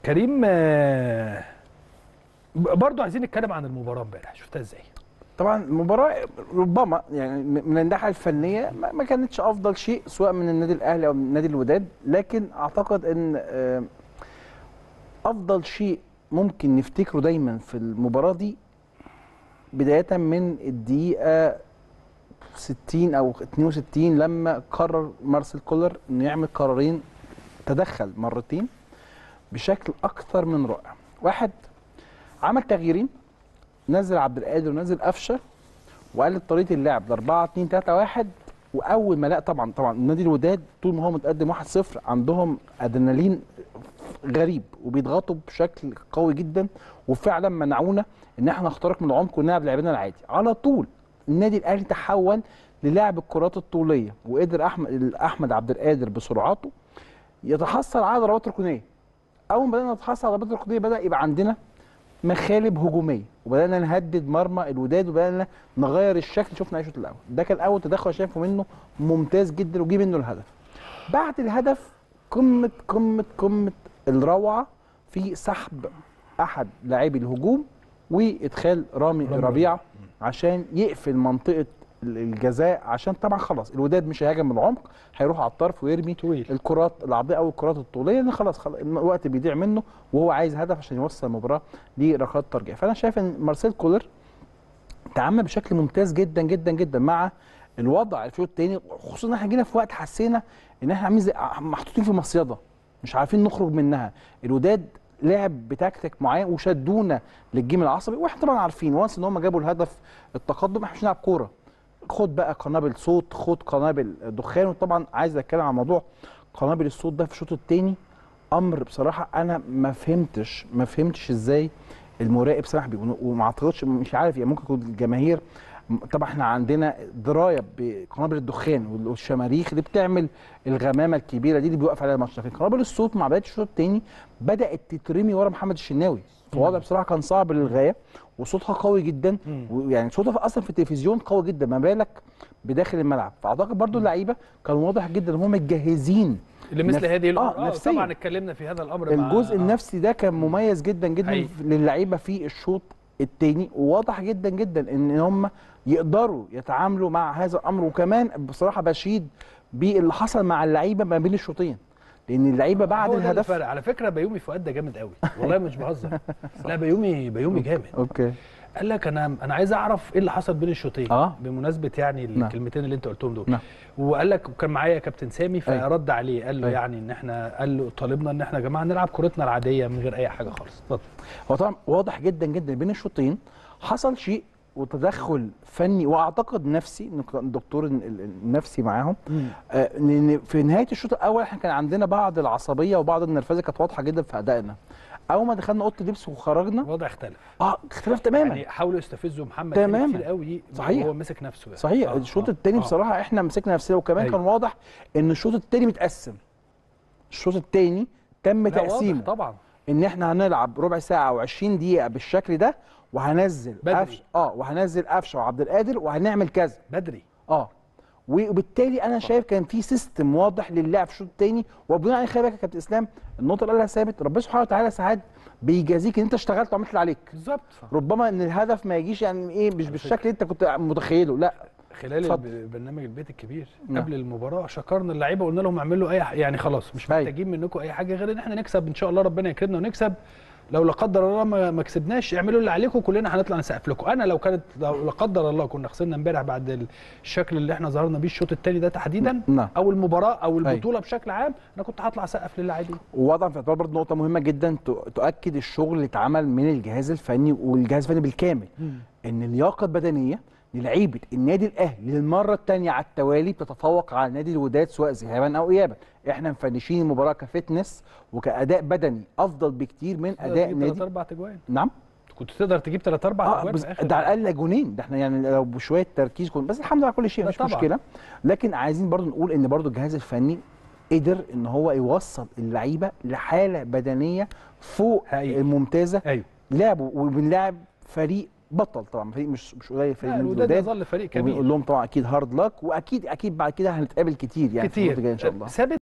كريم آه، برضو عايزين نتكلم عن المباراه امبارح شفتها ازاي طبعا المباراه ربما يعني من الناحيه الفنيه ما ما كانتش افضل شيء سواء من النادي الاهلي او من نادي الوداد لكن اعتقد ان آه، افضل شيء ممكن نفتكره دايما في المباراه دي بدايه من الدقيقه 60 او 62 لما قرر مارسيل كولر انه يعمل قرارين تدخل مرتين بشكل اكثر من رائع واحد عمل تغييرين نزل عبد القادر ونزل قفشه وقلب طريقه اللعب ل 4 2 3 1 واول ما لا طبعا طبعا نادي الوداد طول ما هو متقدم 1-0 عندهم ادرينالين غريب وبيضغطوا بشكل قوي جدا وفعلا منعونا ان احنا نخترق من العمق ونلعب لعبنا العادي على طول النادي الاهلي تحول للعب الكرات الطوليه وقدر احمد احمد عبد القادر بسرعاته يتحصل على ضربات ركنيه اول ما بدانا نتحصل على ضربات ركنيه بدا يبقى عندنا مخالب هجوميه وبدانا نهدد مرمى الوداد وبدانا نغير الشكل شفنا الشوط الاول ده كان اول تدخل شايفه منه ممتاز جدا وجي منه الهدف بعد الهدف قمه قمه قمه الروعه في سحب احد لاعبي الهجوم وادخال رامي رامي ربيعه عشان يقفل منطقه الجزاء عشان طبعا خلاص الوداد مش هيهاجم من العمق هيروح على الطرف ويرمي طويل. الكرات العرضيه او الكرات الطوليه لان خلاص, خلاص الوقت بيضيع منه وهو عايز هدف عشان يوصل المباراه لركلات ترجيح فانا شايف ان مارسيل كولر تعامل بشكل ممتاز جدا جدا جدا مع الوضع الشوط الثاني خصوصا ان احنا جينا في وقت حسينا ان احنا عاملين زي محطوطين في مصيده مش عارفين نخرج منها الوداد لعب بتكتيك معين وشدونا للجيم العصبي واحنا طبعا عارفين وانس ان هم جابوا الهدف التقدم احنا مش هنلعب كوره خد بقى قنابل صوت خد قنابل دخان وطبعا عايز اتكلم عن موضوع قنابل الصوت ده في الشوط الثاني امر بصراحه انا ما فهمتش ما فهمتش ازاي المراقب سمح بيه وما اعتقدش مش عارف يعني ممكن يكون الجماهير طبعا احنا عندنا درايه بقنابل الدخان والشماريخ اللي بتعمل الغمامه الكبيره دي اللي بيوقف عليها الماتش لكن قنابل الصوت مع بدايه الشوط الثاني بدات تترمي ورا محمد الشناوي فوضع بصراحه كان صعب للغايه وصوتها قوي جدا ويعني صوتها اصلا في التلفزيون قوي جدا ما بالك بداخل الملعب فاعتقد برضو اللعيبه كان واضح جدا ان هم متجهزين لمثل نف- هذه الامور آه، نفسياً. طبعا اتكلمنا في هذا الامر مع- الجزء آه. النفسي ده كان مميز جدا جدا حقيقي. للعيبه في الشوط الثاني وواضح جدا جدا ان هم يقدروا يتعاملوا مع هذا الامر وكمان بصراحه بشيد باللي حصل مع اللعيبه ما بين الشوطين لان اللعيبه بعد هو ده الهدف الفرق. على فكره بيومي فؤاد ده جامد قوي والله مش بهزر لا بيومي بيومي جامد اوكي قال لك انا انا عايز اعرف ايه اللي حصل بين الشوطين آه. بمناسبه يعني نعم. الكلمتين اللي انت قلتهم دول نعم. وقال لك وكان معايا كابتن سامي أيوة. فرد عليه قال له أيوة. يعني ان احنا قال له طالبنا ان احنا يا جماعه نلعب كورتنا العاديه من غير اي حاجه خالص اتفضل هو طبعا واضح جدا جدا بين الشوطين حصل شيء وتدخل فني واعتقد نفسي إن كان الدكتور ال- ال- النفسي معاهم آه، لان في نهايه الشوط الاول احنا كان عندنا بعض العصبيه وبعض النرفزه كانت واضحه جدا في ادائنا اول ما دخلنا اوضه اللبس وخرجنا الوضع اختلف اه اختلاف تماما يعني حاولوا يستفزوا محمد تماماً. تماما كتير قوي صحيح. وهو مسك نفسه يعني. صحيح آه، الشوط آه، الثاني آه. بصراحه احنا مسكنا نفسنا وكمان أيوة. كان واضح ان الشوط الثاني متقسم الشوط الثاني تم لا، واضح تقسيمه طبعا ان احنا هنلعب ربع ساعه او 20 دقيقه بالشكل ده وهنزل بدري. قفشه اه وهنزل قفشه وعبد القادر وهنعمل كذا بدري اه وبالتالي انا شايف كان في سيستم واضح للعب في الشوط الثاني وبناء عليه خلي بالك يا كابتن اسلام النقطه اللي قالها ثابت ربنا سبحانه وتعالى ساعات بيجازيك ان انت اشتغلت وعملت اللي عليك بالظبط ربما ان الهدف ما يجيش يعني ايه مش بالشكل اللي انت كنت متخيله لا خلال اتفضل. الب- برنامج البيت الكبير نعم. قبل المباراه شكرنا اللعيبه وقلنا لهم اعملوا اي ح... يعني خلاص مش أيوة. محتاجين منكم اي حاجه غير ان احنا نكسب ان شاء الله ربنا يكرمنا ونكسب لو لا قدر الله ما, ما كسبناش اعملوا اللي عليكم كلنا هنطلع نسقف لكم انا لو كانت لو لا قدر الله كنا خسرنا امبارح بعد الشكل اللي احنا ظهرنا بيه الشوط الثاني ده تحديدا نعم. او المباراه او البطوله بشكل عام انا كنت هطلع اسقف للاعبين ووضع في اعتبار برضه نقطه مهمه جدا ت- تؤكد الشغل اللي اتعمل من الجهاز الفني والجهاز الفني بالكامل ان اللياقه البدنيه للعيبه النادي الاهلي للمره الثانيه على التوالي بتتفوق على نادي الوداد سواء ذهابا او ايابا احنا مفنشين المباراه كفتنس وكاداء بدني افضل بكتير من اداء ثلاث نادي اربع تجوان نعم كنت تقدر تجيب ثلاث اربع اه تجوان بس في اخر ده على الاقل جونين ده احنا يعني لو بشويه تركيز كنا بس الحمد لله على كل شيء ده مش طبعاً. مشكله لكن عايزين برضو نقول ان برضو الجهاز الفني قدر ان هو يوصل اللعيبه لحاله بدنيه فوق حقيقي. الممتازه ايوه لعبوا وبنلعب فريق بطل طبعا فريق مش مش قليل فريق لا من الوداد الوداد يظل فريق وبنقول كبير لهم طبعا اكيد هارد لك واكيد اكيد بعد كده هنتقابل كتير يعني في كتير الفترة الجايه ان شاء الله ثابت